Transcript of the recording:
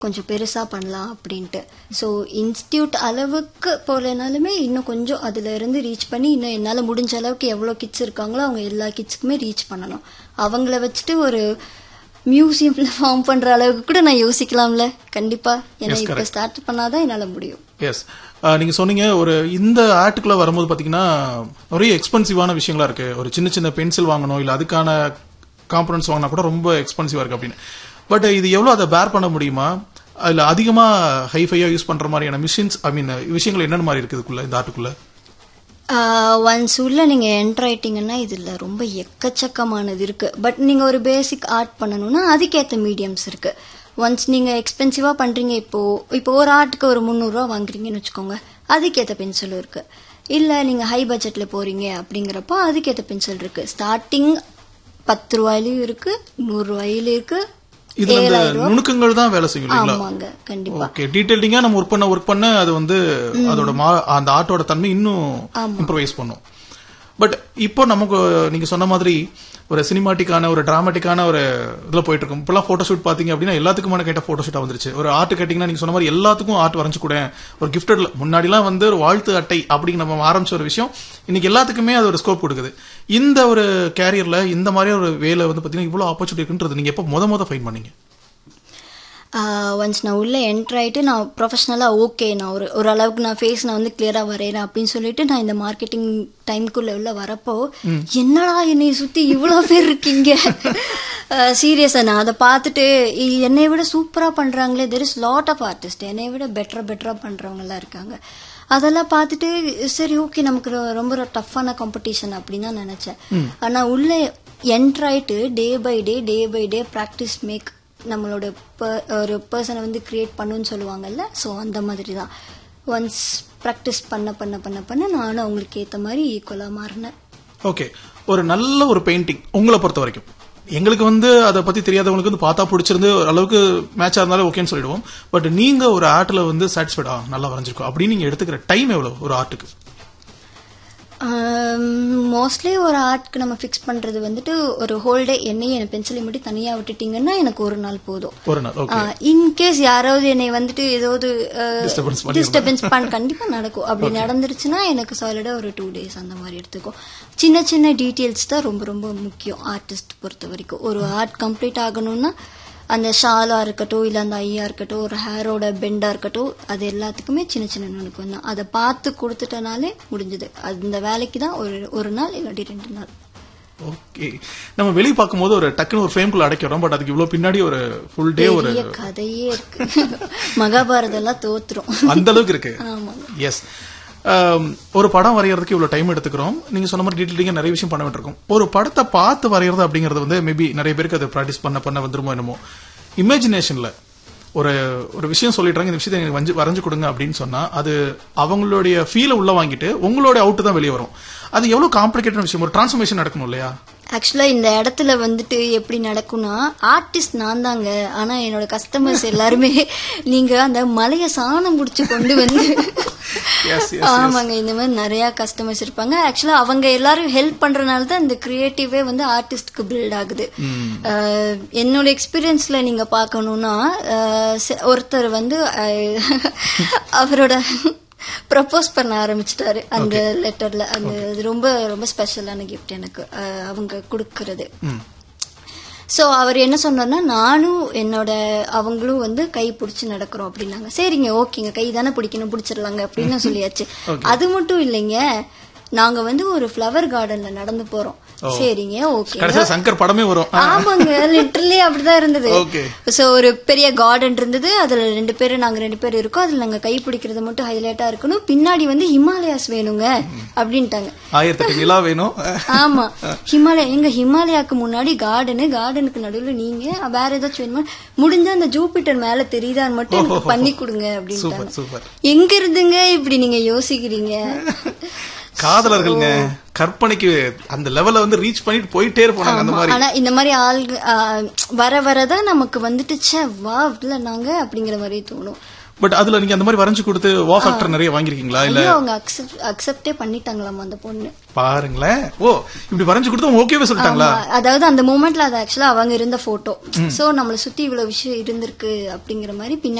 கொஞ்சம் பெருசா பண்ணலாம் அப்படின்ட்டு ஸோ இன்ஸ்டியூட் அளவுக்கு போகலனாலுமே இன்னும் கொஞ்சம் அதுல இருந்து ரீச் பண்ணி இன்னும் என்னால முடிஞ்ச அளவுக்கு எவ்வளோ கிட்ஸ் இருக்காங்களோ அவங்க எல்லா கிட்ஸ்க்குமே ரீச் பண்ணணும் அவங்கள வச்சுட்டு ஒரு மியூசியம்ல ஃபார்ம் பண்ற அளவுக்கு கூட நான் யோசிக்கலாம்ல கண்டிப்பா ஏன்னா Yes, இப்ப correct. ஸ்டார்ட் பண்ணாதான் என்னால முடியும் எஸ் நீங்க சொன்னீங்க ஒரு இந்த ஆர்ட்டுக்குள்ள வரும்போது பாத்தீங்கன்னா நிறைய எக்ஸ்பென்சிவான விஷயங்களா இருக்கு ஒரு சின்ன சின்ன பென்சில் வாங்கணும் இல்ல அதுக்கான காம்பனன்ஸ் வாங்கினா கூட ரொம்ப எக்ஸ்பென்சிவா இருக்கு அப்படின்னு பட் இது எவ்வளவு அதை பேர் பண்ண முடியுமா அதுல அதிகமா ஹைஃபையா யூஸ் பண்ற மாதிரியான மிஷின்ஸ் ஐ மீன் விஷயங்கள் என்னென்ன மாதிரி இருக்கு இதுக்குள்ள இந்த ஆர்ட்டுக்குள்ள ஒன்ஸ் உள்ள நீங்க என்டர் ஆயிட்டீங்கன்னா இதுல ரொம்ப எக்கச்சக்கமானது இருக்கு பட் நீங்க ஒரு பேசிக் ஆர்ட் பண்ணணும்னா அதுக்கேத்த மீடியம்ஸ் இருக்கு ஒன்ஸ் நீங்க எக்ஸ்பென்சிவா பண்றீங்க இப்போ இப்போ ஒரு ஆர்ட்டுக்கு ஒரு முந்நூறுரூவா வாங்குறீங்கன்னு வச்சுக்கோங்க அதுக்கேத்த பென்சிலும் இருக்கு இல்ல நீங்க ஹை பட்ஜெட்ல போறீங்க அப்படிங்கிறப்போ அதுக்கேத்த பென்சில் இருக்கு ஸ்டார்டிங் பத்து ரூபாயிலும் இருக்கு நூறு ரூபாயிலும் இருக்கு இதுல இந்த ஏழாயிரம் ரூபாய் நுணுக்கங்கள் தான் வேலை செய்யும் இல்லைங்களா ஆமாங்க கண்டிப்பா ஓகே டீடைல்டிங்கா நம்ம ஒர்க் பண்ண ஒர்க் பண்ண அது வந்து அதோட மா- அந்த ஆர்ட்டோட தன்மை இன்னும் இம்ப்ரவைஸ் பண்ணும் பட் இப்போ நமக்கு நீங்க சொன்ன மாதிரி ஒரு சினிமாட்டிக்கான ஒரு டிராமாட்டிக்கான ஒரு இதுல போயிட்டு இருக்கும் இப்பெல்லாம் போட்டோ ஷூட் பாத்தீங்க அப்படின்னா எல்லாத்துக்குமான கேட்ட போட்டோ ஷூட் வந்துருச்சு ஒரு ஆர்ட் கேட்டீங்கன்னா நீங்க சொன்ன மாதிரி எல்லாத்துக்கும் ஆர்ட் வரைஞ்சு கூட ஒரு கிஃப்டட்ல முன்னாடிலாம் வந்து ஒரு வாழ்த்து அட்டை அப்படிங்க நம்ம ஆரம்பிச்ச ஒரு விஷயம் இன்னைக்கு எல்லாத்துக்குமே அது ஒரு ஸ்கோப் கொடுக்குது இந்த ஒரு கேரியர்ல இந்த மாதிரி ஒரு வேலை வந்து பாத்தீங்கன்னா இவ்வளவு ஆப்பர்ச்சுனிட்டி இருக்குன்றது நீங்க எப்போ முத முத ஃபைன் பண்ணீங்க ஒன்ஸ் நான் உள்ள என்டர் ஆயிட்டு நான் ப்ரொஃபஷனலாக ஓகே நான் ஒரு ஒரு அளவுக்கு நான் ஃபேஸ் நான் வந்து கிளியரா வரைகிறேன் அப்படின்னு சொல்லிட்டு நான் இந்த மார்க்கெட்டிங் டைம்குள்ள உள்ள வரப்போ என்னடா என்னை சுத்தி இவ்வளோ பேர் இருக்கீங்க சீரியஸா நான் அதை பார்த்துட்டு இ- என்னை விட சூப்பரா பண்றாங்களே there is lot of artist என்னை விட பெட்டரா பெட்டரா பண்றவங்க எல்லாம் இருக்காங்க அதெல்லாம் பார்த்துட்டு சரி ஓகே நமக்கு ரொ- ரொம்ப டஃப்பான காம்படிஷன் அப்படின்னு தான் நினைச்சேன் ஆனா உள்ள என்டர் ஆயிட்டு day by day day by day practice make நம்மளோட per- ஒரு பர்சனை வந்து கிரியேட் பண்ணுன்னு சொல்லுவாங்கல்ல ஸோ அந்த மாதிரி தான் ஒன்ஸ் ப்ராக்டிஸ் பண்ண பண்ண பண்ண பண்ண நானும் அவங்களுக்கு ஏற்ற மாதிரி ஈக்குவலாக மாறினேன் ஓகே ஒரு நல்ல ஒரு பெயிண்டிங் உங்களை பொறுத்த வரைக்கும் எங்களுக்கு வந்து அதை பத்தி தெரியாதவங்களுக்கு வந்து பார்த்தா பிடிச்சிருந்து ஒரு அளவுக்கு மேட்சா இருந்தாலும் ஓகேன்னு சொல்லிடுவோம் பட் நீங்க ஒரு ஆர்ட்ல வந்து சாட்டிஸ்ஃபைடா நல்லா வரைஞ்சிருக்கோம் அப்படின்னு நீங்க எடுத்துக்கிற டைம் எவ்வளவு ஒரு ஆர்ட்டுக்கு மோஸ்ட்லி ஒரு ஆர்ட்க்கு நம்ம ஃபிக்ஸ் பண்றது வந்துட்டு ஒரு ஹோல் டே என்னையும் என் பென்சிலை மட்டும் தனியாக விட்டுட்டீங்கன்னா எனக்கு ஒரு நாள் போதும் ஒரு நாள் ஓகே இன்கேஸ் யாராவது என்னை வந்துட்டு ஏதாவது Disturbance பண்ணிருந்தா. டிஸ்டர்பன்ஸ் பண்ண கண்டிப்பா நடக்கும் அப்படி நடந்துருச்சுன்னா எனக்கு சாலிடா ஒரு டூ டேஸ் அந்த மாதிரி எடுத்துக்கும் சின்ன சின்ன டீட்டெயில்ஸ் தான் ரொம்ப ரொம்ப முக்கியம் ஆர்டிஸ்ட் பொறுத்த வரைக்கும் ஒரு ஆர்ட் கம்ப்ளீட் ஆகணும்னா அந்த ஷாலா இருக்கட்டும் இல்ல அந்த ஐயா இருக்கட்டும் ஒரு ஹேரோட பெண்டா இருக்கட்டும் அது எல்லாத்துக்குமே சின்ன சின்ன நுணுக்கம் தான் அதை பார்த்து கொடுத்துட்டனாலே முடிஞ்சது அந்த வேலைக்கு தான் ஒரு ஒரு நாள் இல்லாட்டி ரெண்டு நாள் ஓகே நம்ம வெளிய பார்க்கும்போது ஒரு டக்குன்னு ஒரு ஃப்ரேம்குள்ள அடைக்கிறோம் பட் அதுக்கு இவ்வளவு பின்னாடி ஒரு ஃபுல் டே ஒரு பெரிய கதையே இருக்கு மகாபாரதம் எல்லாம் தோத்துரும் அந்த அளவுக்கு இருக்கு ஆமாங்க எஸ் ஒரு படம் வரையறதுக்கு இவ்வளவு டைம் எடுத்துக்கிறோம் நீங்க சொன்ன மாதிரி டீட்டெயிலிங்க நிறைய விஷயம் பண்ண வேண்டியிருக்கும் ஒரு படத்தை பார்த்து வரையறது அப்படிங்கறது வந்து மேபி நிறைய பேருக்கு அதை ப்ராக்டிஸ் பண்ண பண்ண வந்துருமோ என்னமோ இமேஜினேஷன்ல ஒரு ஒரு விஷயம் சொல்லிடுறாங்க இந்த விஷயத்தை எனக்கு வரைஞ்சு வரைஞ்சு கொடுங்க அப்படின்னு சொன்னா அது அவங்களுடைய ஃபீலை உள்ள வாங்கிட்டு உங்களுடைய அவுட் தான் வெளியே வரும் அது எவ்வளவு காம்ப்ளிகேட்டட் விஷயம் ஒரு டிரான்ஸ்ஃபர்மேஷன் நடக்கணும் இல்லையா ஆக்சுவலா இந்த இடத்துல வந்துட்டு எப்படி நடக்கும்னா ஆர்டிஸ்ட் நான் தாங்க ஆனா என்னோட கஸ்டமர்ஸ் எல்லாருமே நீங்க அந்த மலைய சாணம் புடிச்சு கொண்டு வந்து Yes, yes, ஆமாங்க இந்த மாதிரி நிறைய கஸ்டமர்ஸ் இருப்பாங்க ஆக்சுவலா அவங்க எல்லாரும் ஹெல்ப் பண்றனால தான் இந்த கிரியேட்டிவே வந்து ஆர்டிஸ்ட்க்கு பில்ட் ஆகுது அஹ், என்னோட எக்ஸ்பீரியன்ஸ்ல நீங்க பார்க்கணும்னா அஹ், செ- ஒருத்தர் வந்து அஹ், அவரோட ப்ரப்போஸ் பண்ண ஆரம்பிச்சிட்டாரு அந்த லெட்டர்ல அந்த அது ரொம்ப ரொம்ப ஸ்பெஷலான கிஃப்ட் எனக்கு அஹ், அவங்க கொடுக்கறது ம் சோ அவர் என்ன சொன்னார்னா நானும் என்னோட அவங்களும் வந்து கை பிடிச்சு நடக்கிறோம் அப்படின்னாங்க சரிங்க ஓகேங்க கை தானே பிடிக்கணும் பிடிச்சிடலாங்க அப்படின்னு சொல்லியாச்சு அது மட்டும் இல்லைங்க நாங்க வந்து ஒரு ஃப்ளவர் கார்டன்ல நடந்து போறோம் சரிங்க ஓகே கடைசியா சங்கர் படமே வரும் ஆமாங்க லிட்டரலி அப்படிதான் இருந்தது ஓகே சோ ஒரு பெரிய கார்டன் இருந்தது அதுல ரெண்டு பேரும் நாங்க ரெண்டு பேர் இருக்கோம் அதுல நாங்க கை பிடிக்கிறது மட்டும் ஹைலைட்டா இருக்கணும் பின்னாடி வந்து ஹிமாலயாஸ் வேணுங்க அப்படின்ட்டாங்க ஆயிரத்தி எட்டு நிலா வேணும் ஆமா ஹிமாலயா எங்க ஹிமாலயாக்கு முன்னாடி கார்டனு கார்டனுக்கு நடுவுல நீங்க வேற ஏதாச்சும் வேணுமா முடிஞ்சா அந்த ஜூபிட்டர் மேல தெரியுதான்னு மட்டும் எனக்கு பண்ணி கொடுங்க அப்படின்ட்டாங்க சூப்பர் சூப்பர் எங்க இருந்துங்க இப்படி நீங்க யோசிக்கிறீங்க காதலர்கள்ங்க கற்பனைக்கு அந்த லெவல்ல வந்து ரீச் பண்ணிட்டு போயிட்டே இருப்பாங்க அந்த மாதிரி ஆனா இந்த மாதிரி ஆள்க ஆ, வர வரதான் நமக்கு வந்துட்டு ச்சே வா இல்ல நாங்க அப்படிங்கிற மாதிரி தோணும் பட் அதுல நீங்க அந்த மாதிரி வரைஞ்சு கொடுத்து வா ஃபேக்டர் நிறைய வாங்கிருக்கீங்களா இல்ல ஐயோ அவங்க அக்செப்ட் அக்செப்டே பண்ணிட்டாங்களாம் அந்த பொண்ணு பாருங்களேன் ஓ இப்படி வரைஞ்சு கொடுத்து அவங்க ஓகேவே சொல்லிட்டாங்களா ஆமா. அதாவது அந்த மூமெண்ட்ல அது ஆக்சுவலா அவங்க இருந்த போட்டோ சோ நம்மள சுத்தி இவ்வளவு விஷயம் இருந்திருக்கு அப்படிங்கிற மாதிரி பின்னாடி